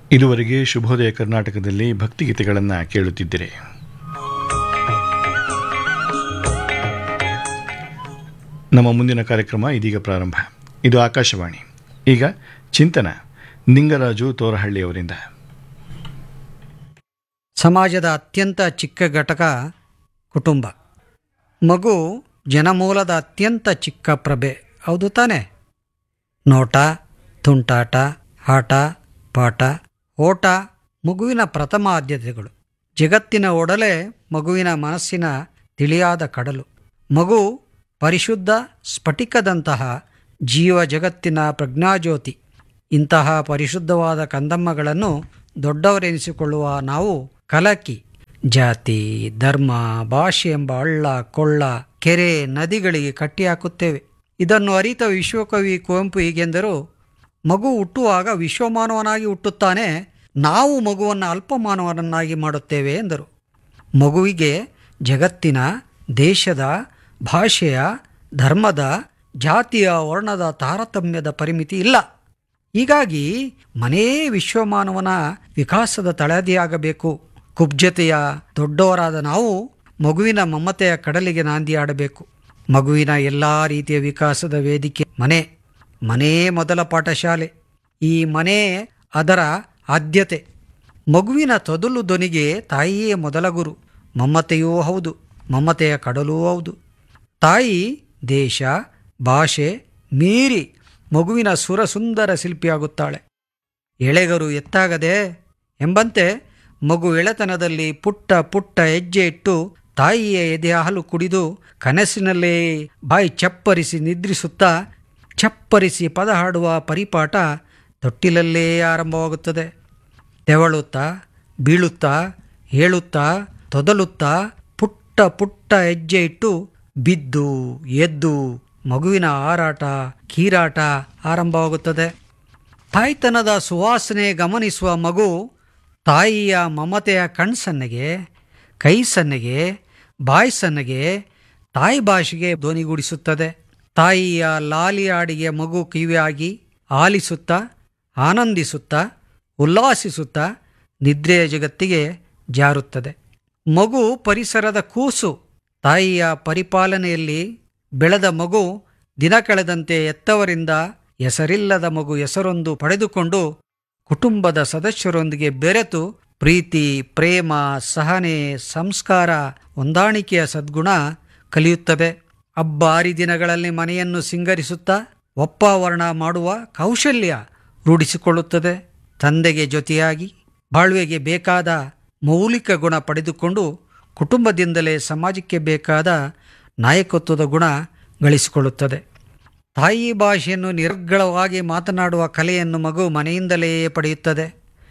ಇದುವರೆಗೆ ಶುಭೋದಯ ಕರ್ನಾಟಕದಲ್ಲಿ ಭಕ್ತಿಗೀತೆಗಳನ್ನು ಕೇಳುತ್ತಿದ್ದಿರಿ ನಮ್ಮ ಮುಂದಿನ ಕಾರ್ಯಕ್ರಮ ಇದೀಗ ಪ್ರಾರಂಭ ಇದು ಆಕಾಶವಾಣಿ ಈಗ ಚಿಂತನ ನಿಂಗರಾಜು ತೋರಹಳ್ಳಿಯವರಿಂದ ಸಮಾಜದ ಅತ್ಯಂತ ಚಿಕ್ಕ ಘಟಕ ಕುಟುಂಬ ಮಗು ಜನಮೂಲದ ಅತ್ಯಂತ ಚಿಕ್ಕ ಪ್ರಭೆ ಹೌದು ತಾನೆ ನೋಟ ತುಂಟಾಟ ಆಟ ಪಾಠ ಓಟ ಮಗುವಿನ ಪ್ರಥಮ ಆದ್ಯತೆಗಳು ಜಗತ್ತಿನ ಒಡಲೆ ಮಗುವಿನ ಮನಸ್ಸಿನ ತಿಳಿಯಾದ ಕಡಲು ಮಗು ಪರಿಶುದ್ಧ ಸ್ಫಟಿಕದಂತಹ ಜೀವ ಜಗತ್ತಿನ ಪ್ರಜ್ಞಾಜ್ಯೋತಿ ಇಂತಹ ಪರಿಶುದ್ಧವಾದ ಕಂದಮ್ಮಗಳನ್ನು ದೊಡ್ಡವರೆನಿಸಿಕೊಳ್ಳುವ ನಾವು ಕಲಕಿ ಜಾತಿ ಧರ್ಮ ಭಾಷೆ ಎಂಬ ಹಳ್ಳ ಕೊಳ್ಳ ಕೆರೆ ನದಿಗಳಿಗೆ ಕಟ್ಟಿಹಾಕುತ್ತೇವೆ ಇದನ್ನು ಅರಿತ ವಿಶ್ವಕವಿ ಕುವೆಂಪು ಹೀಗೆಂದರು ಮಗು ಹುಟ್ಟುವಾಗ ವಿಶ್ವಮಾನವನಾಗಿ ಹುಟ್ಟುತ್ತಾನೆ ನಾವು ಮಗುವನ್ನು ಅಲ್ಪಮಾನವನನ್ನಾಗಿ ಮಾಡುತ್ತೇವೆ ಎಂದರು ಮಗುವಿಗೆ ಜಗತ್ತಿನ ದೇಶದ ಭಾಷೆಯ ಧರ್ಮದ ಜಾತಿಯ ವರ್ಣದ ತಾರತಮ್ಯದ ಪರಿಮಿತಿ ಇಲ್ಲ ಹೀಗಾಗಿ ಮನೇ ವಿಶ್ವಮಾನವನ ವಿಕಾಸದ ತಳದಿಯಾಗಬೇಕು ಕುಬ್ಜತೆಯ ದೊಡ್ಡವರಾದ ನಾವು ಮಗುವಿನ ಮಮತೆಯ ಕಡಲಿಗೆ ನಾಂದಿ ಆಡಬೇಕು ಮಗುವಿನ ಎಲ್ಲ ರೀತಿಯ ವಿಕಾಸದ ವೇದಿಕೆ ಮನೆ ಮನೇ ಮೊದಲ ಪಾಠಶಾಲೆ ಈ ಮನೆ ಅದರ ಆದ್ಯತೆ ಮಗುವಿನ ತೊದಲು ಧ್ವನಿಗೆ ತಾಯಿಯೇ ಮೊದಲ ಗುರು ಮಮತೆಯೂ ಹೌದು ಮಮತೆಯ ಕಡಲೂ ಹೌದು ತಾಯಿ ದೇಶ ಭಾಷೆ ಮೀರಿ ಮಗುವಿನ ಸುರಸುಂದರ ಶಿಲ್ಪಿಯಾಗುತ್ತಾಳೆ ಎಳೆಗರು ಎತ್ತಾಗದೆ ಎಂಬಂತೆ ಮಗು ಎಳೆತನದಲ್ಲಿ ಪುಟ್ಟ ಪುಟ್ಟ ಹೆಜ್ಜೆ ಇಟ್ಟು ತಾಯಿಯ ಎದೆ ಹಾಲು ಕುಡಿದು ಕನಸಿನಲ್ಲೇ ಬಾಯಿ ಚಪ್ಪರಿಸಿ ನಿದ್ರಿಸುತ್ತಾ ಚಪ್ಪರಿಸಿ ಪದ ಹಾಡುವ ಪರಿಪಾಠ ತೊಟ್ಟಿಲಲ್ಲೇ ಆರಂಭವಾಗುತ್ತದೆ ತೆವಳುತ್ತಾ ಬೀಳುತ್ತಾ ಹೇಳುತ್ತಾ ತೊದಲುತ್ತಾ ಪುಟ್ಟ ಪುಟ್ಟ ಹೆಜ್ಜೆ ಇಟ್ಟು ಬಿದ್ದು ಎದ್ದು ಮಗುವಿನ ಹಾರಾಟ ಕೀರಾಟ ಆರಂಭವಾಗುತ್ತದೆ ತಾಯ್ತನದ ಸುವಾಸನೆ ಗಮನಿಸುವ ಮಗು ತಾಯಿಯ ಮಮತೆಯ ಕಣ್ಸನ್ನೆಗೆ ಕೈ ಸನ್ನೆಗೆ ಬಾಯಿ ಸನ್ನೆಗೆ ತಾಯಿ ಭಾಷೆಗೆ ಧ್ವನಿಗೂಡಿಸುತ್ತದೆ ತಾಯಿಯ ಲಾಲಿ ಹಾಡಿಗೆ ಮಗು ಕಿವಿಯಾಗಿ ಆಲಿಸುತ್ತಾ ಆನಂದಿಸುತ್ತಾ ಉಲ್ಲಾಸಿಸುತ್ತಾ ನಿದ್ರೆಯ ಜಗತ್ತಿಗೆ ಜಾರುತ್ತದೆ ಮಗು ಪರಿಸರದ ಕೂಸು ತಾಯಿಯ ಪರಿಪಾಲನೆಯಲ್ಲಿ ಬೆಳೆದ ಮಗು ದಿನ ಕಳೆದಂತೆ ಎತ್ತವರಿಂದ ಹೆಸರಿಲ್ಲದ ಮಗು ಹೆಸರೊಂದು ಪಡೆದುಕೊಂಡು ಕುಟುಂಬದ ಸದಸ್ಯರೊಂದಿಗೆ ಬೆರೆತು ಪ್ರೀತಿ ಪ್ರೇಮ ಸಹನೆ ಸಂಸ್ಕಾರ ಹೊಂದಾಣಿಕೆಯ ಸದ್ಗುಣ ಕಲಿಯುತ್ತವೆ ಹಬ್ಬ ಹರಿದಿನಗಳಲ್ಲಿ ಮನೆಯನ್ನು ಸಿಂಗರಿಸುತ್ತಾ ಒಪ್ಪಾವರಣ ಮಾಡುವ ಕೌಶಲ್ಯ ರೂಢಿಸಿಕೊಳ್ಳುತ್ತದೆ ತಂದೆಗೆ ಜೊತೆಯಾಗಿ ಬಾಳ್ವೆಗೆ ಬೇಕಾದ ಮೌಲಿಕ ಗುಣ ಪಡೆದುಕೊಂಡು ಕುಟುಂಬದಿಂದಲೇ ಸಮಾಜಕ್ಕೆ ಬೇಕಾದ ನಾಯಕತ್ವದ ಗುಣ ಗಳಿಸಿಕೊಳ್ಳುತ್ತದೆ ತಾಯಿ ಭಾಷೆಯನ್ನು ನಿರ್ಗಳವಾಗಿ ಮಾತನಾಡುವ ಕಲೆಯನ್ನು ಮಗು ಮನೆಯಿಂದಲೇ ಪಡೆಯುತ್ತದೆ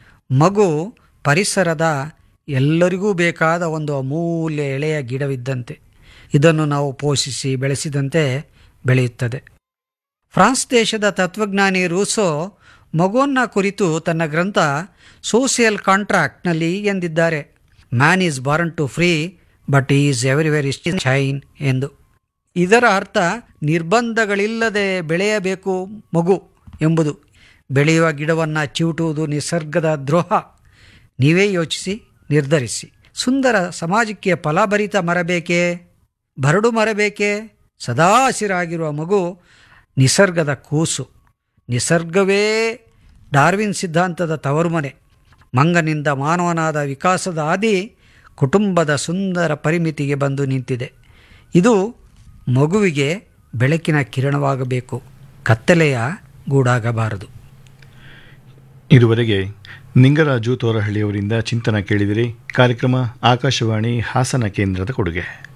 ಮಗು ಪರಿಸರದ ಎಲ್ಲರಿಗೂ ಬೇಕಾದ ಒಂದು ಅಮೂಲ್ಯ ಎಳೆಯ ಗಿಡವಿದ್ದಂತೆ ಇದನ್ನು ನಾವು ಪೋಷಿಸಿ ಬೆಳೆಸಿದಂತೆ ಬೆಳೆಯುತ್ತದೆ ಫ್ರಾನ್ಸ್ ದೇಶದ ತತ್ವಜ್ಞಾನಿ ರೂಸೋ ಮಗುವನ್ನ ಕುರಿತು ತನ್ನ ಗ್ರಂಥ ಸೋಷಿಯಲ್ ಕಾಂಟ್ರಾಕ್ಟ್ನಲ್ಲಿ ಎಂದಿದ್ದಾರೆ man is born to free but is everywhere is chains ಎಂದು ಇದರ ಅರ್ಥ ನಿರ್ಬಂಧಗಳಿಲ್ಲದೆ ಬೆಳೆಯಬೇಕು ಮಗು ಎಂಬುದು ಬೆಳೆಯುವ ಗಿಡವನ್ನು ಚಿವುಟುವುದು ನಿಸರ್ಗದ ದ್ರೋಹ ನೀವೇ ಯೋಚಿಸಿ ನಿರ್ಧರಿಸಿ ಸುಂದರ ಸಮಾಜಕ್ಕೆ ಫಲಭರಿತ ಮರ ಬೇಕೇ ಬರಡು ಮರ ಬೇಕೇ ಸದಾ ಹಸಿರಾಗಿರುವ ಮಗು ನಿಸರ್ಗದ ಕೂಸು ನಿಸರ್ಗವೇ ಡಾರ್ವಿನ್ ಸಿದ್ಧಾಂತದ ತವರು ಮನೆ ಮಂಗನಿಂದ ಮಾನವನಾದ ವಿಕಾಸದ ಹಾದಿ ಕುಟುಂಬದ ಸುಂದರ ಪರಿಮಿತಿಗೆ ಬಂದು ನಿಂತಿದೆ ಇದು ಮಗುವಿಗೆ ಬೆಳಕಿನ ಕಿರಣವಾಗಬೇಕು ಕತ್ತಲೆಯ ಗೂಡಾಗಬಾರದು ಇದುವರೆಗೆ ನಿಂಗರಾಜು ತೋರಹಳ್ಳಿಯವರಿಂದ ಚಿಂತನ ಕೇಳಿದಿರಿ ಕಾರ್ಯಕ್ರಮ ಆಕಾಶವಾಣಿ ಹಾಸನ ಕೇಂದ್ರದ ಕೊಡುಗೆ